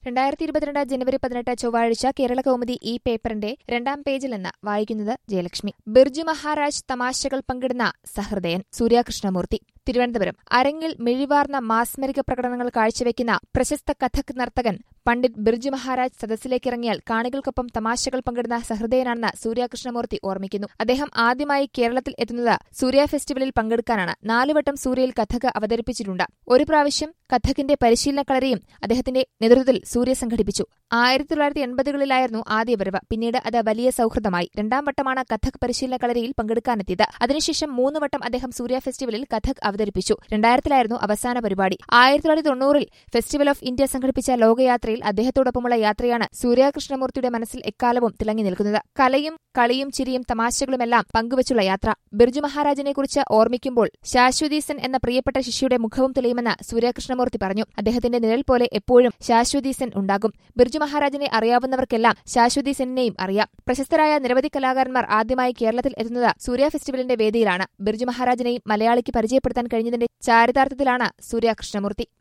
രണ്ടായിരത്തി ഇരുപത്തിരണ്ട് ജനുവരി പതിനെട്ട് ചൊവ്വാഴ്ച കേരള കൗമുദി ഈ പേപ്പറിന്റെ രണ്ടാം പേജിൽ നിന്ന് വായിക്കുന്നത് ജയലക്ഷ്മി ബിർജു മഹാരാജ് തമാശകൾ പങ്കിടുന്ന സഹൃദയൻ സൂര്യാകൃഷ്ണമൂർത്തി തിരുവനന്തപുരം അരങ്ങിൽ മിഴിവാർന്ന മാസ്മരിക പ്രകടനങ്ങൾ കാഴ്ചവെക്കുന്ന പ്രശസ്ത കഥക് നർത്തകൻ പണ്ഡിറ്റ് ബിർജു മഹാരാജ് സദസ്സിലേക്കിറങ്ങിയാൽ കാണികൾക്കൊപ്പം തമാശകൾ പങ്കിടുന്ന സഹൃദയനാണെന്ന് സൂര്യാകൃഷ്ണമൂർത്തി ഓർമ്മിക്കുന്നു അദ്ദേഹം ആദ്യമായി കേരളത്തിൽ എത്തുന്നത് സൂര്യ ഫെസ്റ്റിവലിൽ പങ്കെടുക്കാനാണ് നാലുവട്ടം സൂര്യയിൽ കഥക് അവതരിപ്പിച്ചിട്ടുണ്ട് ഒരു പ്രാവശ്യം കഥകിന്റെ പരിശീലന കളരിയും അദ്ദേഹത്തിന്റെ നേതൃത്വത്തിൽ സൂര്യ സംഘടിപ്പിച്ചു ആയിരത്തി തൊള്ളായിരത്തി എൺപതുകളിലായിരുന്നു ആദ്യ വരവ് പിന്നീട് അത് വലിയ സൗഹൃദമായി രണ്ടാം വട്ടമാണ് കഥക് പരിശീലന കളരിയിൽ പങ്കെടുക്കാനെത്തിയത് അതിനുശേഷം മൂന്ന് വട്ടം അദ്ദേഹം സൂര്യ ഫെസ്റ്റിവലിൽ കഥക് അവതരിപ്പിച്ചു രണ്ടായിരത്തിലായിരുന്നു അവസാന പരിപാടി ആയിരത്തി തൊള്ളായിരത്തി തൊണ്ണൂറിൽ ഫെസ്റ്റിവൽ ഓഫ് ഇന്ത്യ സംഘടിപ്പിച്ച ലോകയാത്രയിൽ അദ്ദേഹത്തോടൊപ്പമുള്ള യാത്രയാണ് സൂര്യകൃഷ്ണമൂർത്തിയുടെ മനസ്സിൽ എക്കാലവും തിളങ്ങി നിൽക്കുന്നത് കലയും കളിയും ചിരിയും തമാശകളുമെല്ലാം പങ്കുവച്ചുള്ള യാത്ര ബിർജു മഹാരാജിനെക്കുറിച്ച് ഓർമ്മിക്കുമ്പോൾ ശാശ്വതി സെൻ എന്ന പ്രിയപ്പെട്ട ശിഷ്യയുടെ മുഖവും തെളിയുമെന്ന് സൂര്യകൃഷ്ണമൂർത്തി പറഞ്ഞു അദ്ദേഹത്തിന്റെ നിഴൽ പോലെ എപ്പോഴും ശാശ്വതി സെൻ ഉണ്ടാകും ബിർജു മഹാരാജിനെ അറിയാവുന്നവർക്കെല്ലാം ശാശ്വതി സെന്നിനെയും അറിയാം പ്രശസ്തരായ നിരവധി കലാകാരന്മാർ ആദ്യമായി കേരളത്തിൽ എത്തുന്നത് സൂര്യ ഫെസ്റ്റിവലിന്റെ വേദിയിലാണ് ബിർജു മഹാരാജിനെയും മലയാളിക്ക് പരിചയപ്പെടുത്താൻ കഴിഞ്ഞതിന്റെ ചാരിതാർത്ഥത്തിലാണ് സൂര്യ കൃഷ്ണമൂർത്തി